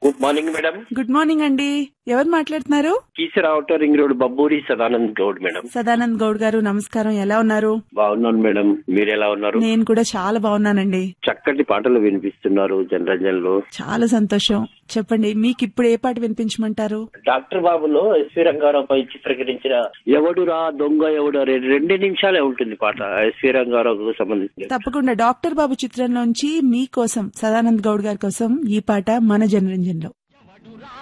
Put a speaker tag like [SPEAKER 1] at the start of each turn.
[SPEAKER 1] good morning madam
[SPEAKER 2] good morning అండి ఎవరు మాట్లాడుతున్నారు
[SPEAKER 1] Keesara outer ring road Babburi Sadanand Goud madam
[SPEAKER 2] Sadanand Goud garu నమస్కారం ఎలా ఉన్నారు
[SPEAKER 1] బాగున్నాను మేడం మీరు ఎలా ఉన్నారు
[SPEAKER 2] నేను కూడా చాలా బాగున్నానండి
[SPEAKER 1] చక్కటి పాటలు వినిపిస్తున్నారు జనరంజన్లో
[SPEAKER 2] చాలా సంతోషం చెప్పండి మీకు ఇప్పుడు ఏ పాట వినిపించమంటారు
[SPEAKER 1] డాక్టర్ బాబులో ఎస్వి రంగారావుపై చిత్రీకరించిన ఎవడురా దొంగ ఎవడు రెండు రెండు నిమిషాలే ఉంటుంది పాట ఎస్వి రంగారావుకు సంబంధించి
[SPEAKER 2] తప్పకుండా డాక్టర్ బాబు చిత్రంలోంచి మీకోసం సదానంద్ గౌడ్ గారి కోసం ఈ పాట మన జనరంజన్ లో